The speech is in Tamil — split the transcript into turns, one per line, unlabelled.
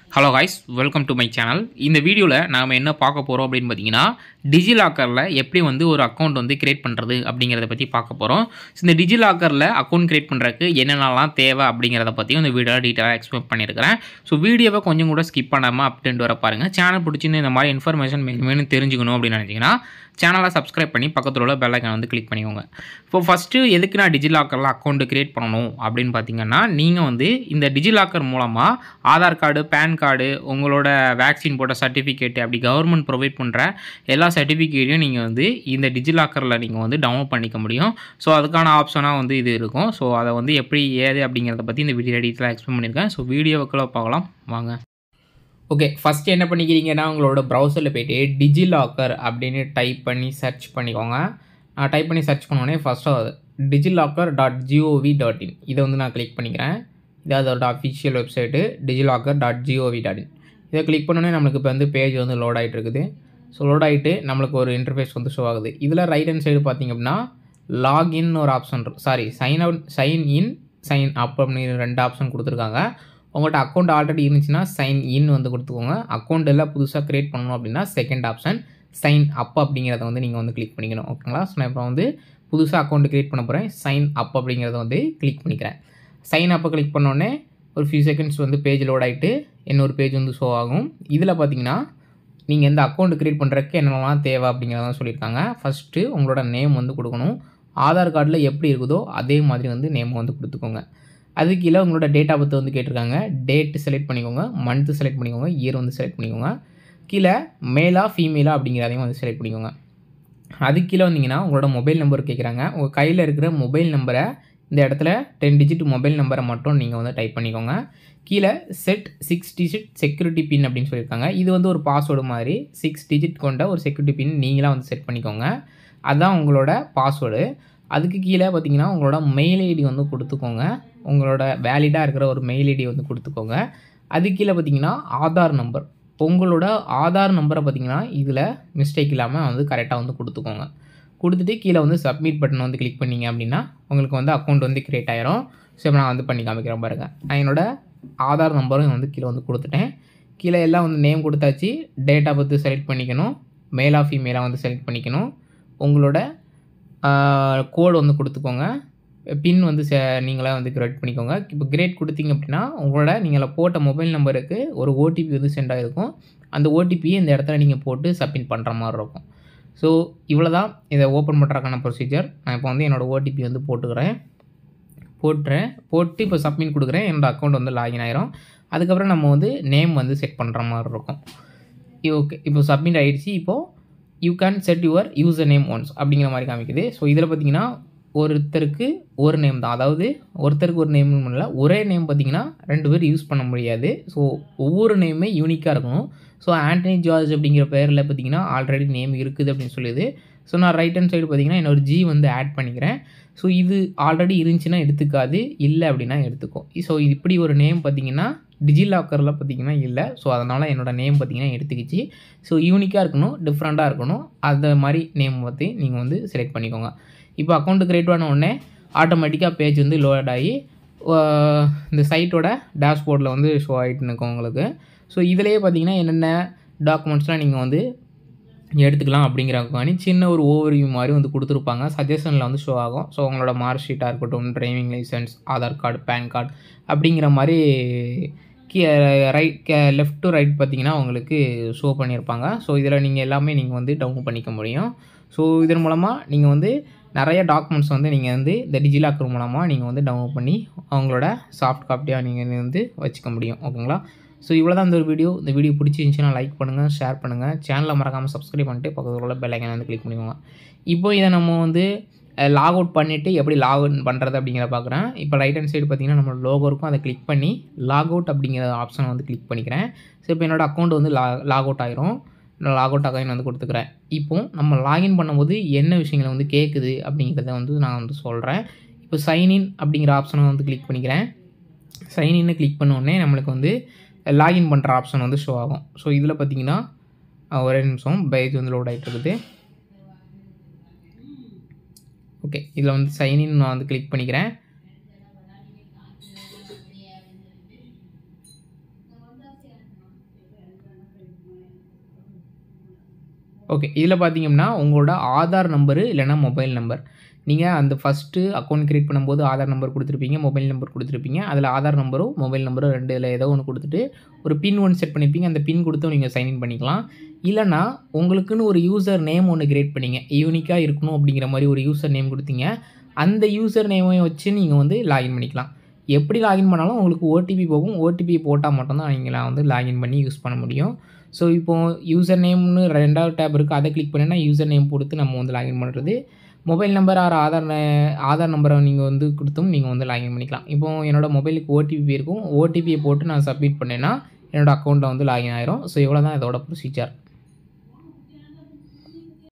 hello guys welcome to my channel இந்த வீடியோவில் நாம் என்ன பார்க்க போகிறோம் அப்படின்னு பார்த்தீங்கன்னா டிஜிலாக்கரில் எப்படி வந்து ஒரு அக்கௌண்ட் வந்து கிரியேட் பண்ணுறது அப்படிங்கிறத பற்றி பார்க்க போகிறோம் ஸோ இந்த டிஜிலாக்கரில் அக்கௌண்ட் கிரியேட் பண்ணுறதுக்கு என்னென்னலாம் தேவை அப்படிங்கிறத பற்றியும் இந்த வீடியோவில் டீட்டெயிலாக எக்ஸ்பிளைன் பண்ணியிருக்கிறேன் ஸோ வீடியோவை கொஞ்சம் கூட ஸ்கிப் பண்ணாமல் அப்படின்ட்டு வர பாருங்கள் சேனல் பிடிச்சிருந்து இந்த மாதிரி இன்ஃபர்மேஷன் மேலும் மேலும் தெரிஞ்சுக்கணும் அப்படின்னு நினச்சிங்கன்னா சேனலை சப்ஸ்கிரைப் பண்ணி பக்கத்தில் உள்ள பெல் ஐக்கான் வந்து கிளிக் பண்ணிக்கோங்க இப்போ ஃபஸ்ட்டு எதுக்கு நான் டிஜிலாக்கரில் அக்கௌண்ட் கிரியேட் பண்ணணும் அப்படின்னு பார்த்தீங்கன்னா நீங்கள் வந்து இந்த டிஜிலாக்கர் மூலமாக ஆதார் கார்டு பேன் கார்டு உங்களோட வேக்சின் போட்ட சர்டிஃபிகேட் அப்படி கவர்மெண்ட் ப்ரொவைட் பண்ணுற எல்லா சர்டிஃபிகேட்டையும் நீங்கள் வந்து இந்த டிஜிலாக்கரில் நீங்கள் வந்து டவுன்லோட் பண்ணிக்க முடியும் ஸோ அதுக்கான ஆப்ஷனாக வந்து இது இருக்கும் ஸோ அதை வந்து எப்படி ஏது அப்படிங்கிறத பற்றி இந்த வீடியோ டீட்டெயிலாக எக்ஸ்பிளைன் பண்ணியிருக்கேன் ஸோ வீடியோவுக்குள்ள பார்க்கலாம் வாங்க ஓகே ஃபஸ்ட்டு என்ன பண்ணிக்கிறீங்கன்னா உங்களோட ப்ரௌசரில் போயிட்டு டிஜிலாக்கர் அப்படின்னு டைப் பண்ணி சர்ச் பண்ணிக்கோங்க நான் டைப் பண்ணி சர்ச் பண்ணோடனே first DigiLocker dot G O V dot in இதை வந்து நான் கிளிக் பண்ணிக்கிறேன் இது அதோட official website DigiLocker dot G O V dot in இதை கிளிக் பண்ணோடனே நம்மளுக்கு இப்போ வந்து பேஜ் வந்து லோட் ஆகிட்டு இருக்குது ஸோ லோட் ஆகிட்டு நம்மளுக்கு ஒரு இன்டர்ஃபேஸ் வந்து ஷோ ஆகுது இதில் ரைட் ஹேண்ட் சைடு பார்த்திங்க அப்படின்னா லாகின் ஒரு option sorry sign out sign in sign up அப்படின்னு ரெண்டு ஆப்ஷன் கொடுத்துருக்காங்க உங்கள்கிட்ட அக்கௌண்ட் ஆல்ரெடி இருந்துச்சுன்னா சைன் இன் வந்து கொடுத்துக்கோங்க அக்கௌண்ட் எல்லாம் புதுசாக க்ரியேட் பண்ணணும் அப்படின்னா செகண்ட் ஆப்ஷன் சைன் அப் அப்படிங்கிறத வந்து நீங்கள் வந்து கிளிக் பண்ணிக்கணும் ஓகேங்களா ஸோ நான் இப்போ வந்து புதுசாக அக்கௌண்ட் க்ரியேட் பண்ண போகிறேன் சைன் அப் அப்படிங்கிறத வந்து கிளிக் பண்ணிக்கிறேன் சைன் அப்பை கிளிக் பண்ணோடனே ஒரு ஃபியூ செகண்ட்ஸ் வந்து பேஜ் லோட் ஆகிட்டு இன்னொரு பேஜ் வந்து ஷோ ஆகும் இதில் பார்த்தீங்கன்னா நீங்கள் எந்த அக்கௌண்ட் க்ரியேட் பண்ணுறதுக்கு என்னென்னலாம் தேவை அப்படிங்கிறத சொல்லியிருக்காங்க ஃபஸ்ட்டு உங்களோட நேம் வந்து கொடுக்கணும் ஆதார் கார்டில் எப்படி இருக்குதோ அதே மாதிரி வந்து நேம் வந்து கொடுத்துக்கோங்க அது கீழே உங்களோட டேட் ஆஃப் பர்த் வந்து கேட்டிருக்காங்க டேட்டு செலக்ட் பண்ணிக்கோங்க மந்த்து செலக்ட் பண்ணிக்கோங்க இயர் வந்து செலக்ட் பண்ணிக்கோங்க கீழே மேலா ஃபீமேலா அப்படிங்கிறதையும் வந்து செலக்ட் பண்ணிக்கோங்க அது கீழே வந்தீங்கன்னா உங்களோட மொபைல் நம்பர் கேட்குறாங்க உங்கள் கையில் இருக்கிற மொபைல் நம்பரை இந்த இடத்துல டென் டிஜிட் மொபைல் நம்பரை மட்டும் நீங்கள் வந்து டைப் பண்ணிக்கோங்க கீழே set six digit security pin அப்படின்னு சொல்லியிருக்காங்க இது வந்து ஒரு பாஸ்வேர்டு மாதிரி சிக்ஸ் டிஜிட் கொண்ட ஒரு செக்யூரிட்டி பின் நீங்களாக வந்து செட் பண்ணிக்கோங்க அதுதான் உங்களோட பாஸ்வேர்டு அதுக்கு கீழே பார்த்தீங்கன்னா உங்களோட மெயில் ஐடி வந்து கொடுத்துக்கோங்க உங்களோட வேலிடாக இருக்கிற ஒரு மெயில் ஐடி வந்து கொடுத்துக்கோங்க அது கீழே பார்த்தீங்கன்னா ஆதார் நம்பர் உங்களோட ஆதார் நம்பரை பார்த்தீங்கன்னா இதில் மிஸ்டேக் இல்லாமல் வந்து கரெக்டாக வந்து கொடுத்துக்கோங்க கொடுத்துட்டு கீழே வந்து சப்மிட் பட்டன் வந்து கிளிக் பண்ணிங்க அப்படின்னா உங்களுக்கு வந்து அக்கௌண்ட் வந்து க்ரியேட் ஆயிரும் ஸோ இப்போ நான் வந்து பண்ணி காமிக்கிறேன் பாருங்கள் நான் என்னோடய ஆதார் நம்பரும் வந்து கீழே வந்து கொடுத்துட்டேன் கீழே எல்லாம் வந்து நேம் கொடுத்தாச்சு டேட் ஆஃப் பர்த் செலக்ட் பண்ணிக்கணும் மேலா ஃபீமேலாக வந்து செலக்ட் பண்ணிக்கணும் உங்களோட கோடு வந்து கொடுத்துக்கோங்க பின் வந்து சே நீங்களே வந்து கிரியேட் பண்ணிக்கோங்க இப்போ கிரேட் கொடுத்தீங்க அப்படின்னா உங்களோட நீங்கள் போட்ட மொபைல் நம்பருக்கு ஒரு ஓடிபி வந்து சென்ட் ஆகிருக்கும் அந்த ஓடிபியை இந்த இடத்துல நீங்கள் போட்டு சப்மிட் பண்ணுற மாதிரி இருக்கும் ஸோ இவ்வளோ தான் இதை ஓப்பன் பண்ணுறதுக்கான ப்ரொசீஜர் நான் இப்போ வந்து என்னோடய ஓடிபி வந்து போட்டுக்கிறேன் போட்டுறேன் போட்டு இப்போ சப்மிட் கொடுக்குறேன் என்னோடய அக்கௌண்ட் வந்து லாகின் ஆயிரும் அதுக்கப்புறம் நம்ம வந்து நேம் வந்து செட் பண்ணுற மாதிரி இருக்கும் ஓகே இப்போ சப்மிட் ஆகிடுச்சு இப்போது you can set your user name once அப்படிங்கிற மாதிரி காமிக்குது ஸோ இதில் பார்த்தீங்கன்னா ஒருத்தருக்கு ஒரு நேம் தான் அதாவது ஒருத்தருக்கு ஒரு நேம் இல்லை ஒரே நேம் பார்த்தீங்கன்னா ரெண்டு பேர் யூஸ் பண்ண முடியாது ஸோ ஒவ்வொரு நேமுமே யூனிக்காக இருக்கணும் ஸோ ஆண்டனி ஜார்ஜ் அப்படிங்கிற பேரில் பார்த்தீங்கன்னா ஆல்ரெடி நேம் இருக்குது அப்படின்னு சொல்லுது ஸோ நான் ரைட் ஹேண்ட் சைடு பார்த்தீங்கன்னா என்னோட ஜி வந்து ஆட் பண்ணிக்கிறேன் ஸோ இது ஆல்ரெடி இருந்துச்சுன்னா எடுத்துக்காது இல்லை அப்படின்னா எடுத்துக்கும் ஸோ இப்படி ஒரு நேம் பார்த்தீங்கன்னா டிஜிலாக்கரில் பார்த்தீங்கன்னா இல்லை ஸோ அதனால் என்னோடய நேம் பார்த்தீங்கன்னா எடுத்துக்கிச்சு ஸோ யூனிக்காக இருக்கணும் டிஃப்ரெண்ட்டாக இருக்கணும் அந்த மாதிரி நேம் பற்றி நீங்கள் வந்து செலக்ட் பண்ணிக்கோங்க இப்போ அக்கௌண்ட்டு க்ரியேட் பண்ண உடனே ஆட்டோமேட்டிக்காக பேஜ் வந்து லோட் ஆகி இந்த சைட்டோட டேஷ்போர்டில் வந்து ஷோ ஆகிட்டு இருக்கும் உங்களுக்கு ஸோ இதிலேயே பார்த்தீங்கன்னா என்னென்ன டாக்குமெண்ட்ஸ்லாம் நீங்கள் வந்து எடுத்துக்கலாம் அப்படிங்கிறக்காண்டி சின்ன ஒரு ஓவர்வியூ மாதிரி வந்து கொடுத்துருப்பாங்க சஜஷனில் வந்து ஷோ ஆகும் ஸோ உங்களோட மார்க் ஷீட்டாக இருக்கட்டும் driving licence Aadhaar card PAN card அப்படிங்கிற மாதிரி key right left to right பார்த்தீங்கன்னா உங்களுக்கு ஷோ பண்ணியிருப்பாங்க ஸோ இதில் நீங்கள் எல்லாமே நீங்கள் வந்து டவுன்லோட் பண்ணிக்க முடியும் ஸோ இதன் மூலமாக நீங்கள் வந்து நிறைய டாக்குமெண்ட்ஸ் வந்து நீங்கள் வந்து இந்த டிஜிலாக்கர் மூலமாக நீங்கள் வந்து டவுன்லோட் பண்ணி அவங்களோட சாஃப்ட் காப்பியாக நீங்கள் வந்து வச்சுக்க முடியும் ஓகேங்களா ஸோ இவ்வளோ தான் இந்த ஒரு வீடியோ இந்த வீடியோ பிடிச்சிருந்துச்சுன்னா லைக் பண்ணுங்கள் ஷேர் பண்ணுங்கள் சேனலை மறக்காமல் சப்ஸ்கிரைப் பண்ணிட்டு பக்கத்தில் உள்ள பெல் ஐக்கனை வந்து கிளிக் பண்ணிக்கோங்க இப்போ இதை நம்ம வந்து லாக் அவுட் பண்ணிவிட்டு எப்படி லாக் அவுட் பண்ணுறது அப்படிங்கிற பார்க்குறேன் இப்போ ரைட் ஹேண்ட் சைடு பார்த்தீங்கன்னா நம்ம லோகோ இருக்கும் அதை கிளிக் பண்ணி லாக் அவுட் அப்படிங்கிற ஆப்ஷனை வந்து கிளிக் பண்ணிக்கிறேன் ஸோ இப்போ என்னோடய அக்கௌண்ட் வந்து லா லாக் அவுட் ஆயிரும் நான் லாக் அவுட் அகைன் வந்து கொடுத்துக்கிறேன் இப்போ நம்ம லாகின் பண்ணும்போது என்ன விஷயங்களை வந்து கேட்குது அப்படிங்கிறத வந்து நான் வந்து சொல்கிறேன் இப்போ சைன்இன் அப்படிங்கிற ஆப்ஷனை வந்து கிளிக் பண்ணிக்கிறேன் சைன்இன்னு கிளிக் பண்ண உடனே நம்மளுக்கு வந்து லாகின் பண்ணுற ஆப்ஷன் வந்து ஷோ ஆகும் ஸோ இதில் பார்த்தீங்கன்னா ஒரே நிமிஷம் பேஜ் வந்து லோட் ஆகிட்டு இருக்குது ஓகே இதில் வந்து சைன்இன் நான் வந்து கிளிக் பண்ணிக்கிறேன் ஓகே இதில் பார்த்தீங்கன்னா உங்களோட ஆதார் நம்பரு இல்லைனா மொபைல் நம்பர் நீங்கள் அந்த ஃபஸ்ட்டு அக்கௌண்ட் க்ரியேட் பண்ணும்போது ஆதார் நம்பர் கொடுத்துருப்பீங்க மொபைல் நம்பர் கொடுத்துருப்பீங்க அதில் ஆதார் நம்பரோ மொபைல் நம்பரோ ரெண்டு இதில் ஏதோ ஒன்று கொடுத்துட்டு ஒரு பின் ஒன்று செட் பண்ணியிருப்பீங்க அந்த பின் கொடுத்தும் நீங்கள் சைன்இன் பண்ணிக்கலாம் இல்லைனா உங்களுக்குன்னு ஒரு யூசர் நேம் ஒன்று க்ரியேட் பண்ணீங்க யூனிக்காக இருக்கணும் அப்படிங்கிற மாதிரி ஒரு யூசர் நேம் கொடுத்தீங்க அந்த யூசர் நேமை வச்சு நீங்கள் வந்து லாகின் பண்ணிக்கலாம் எப்படி லாகின் பண்ணாலும் உங்களுக்கு ஓடிபி போகும் ஓடிபி போட்டால் மட்டும்தான் நீங்கள் வந்து லாகின் பண்ணி யூஸ் பண்ண முடியும் ஸோ இப்போது யூசர் நேம்னு ரெண்டாவது டேப் இருக்குது அதை கிளிக் பண்ணினா யூசர் நேம் கொடுத்து நம்ம வந்து லாகின் பண்ணுறது mobile number or Aadhaar Aadhaar நம்பரை நீங்கள் வந்து கொடுத்தும் நீங்கள் வந்து லாகின் பண்ணிக்கலாம் இப்போ என்னோடய மொபைலுக்கு ஓடிபி இருக்கும் ஓடிபியை போட்டு நான் சப்மிட் பண்ணேன்னா என்னோடய அக்கௌண்ட்டில் வந்து லாகின் ஆயிரும் ஸோ இவ்வளோ தான் இதோட ப்ரொசீஜர்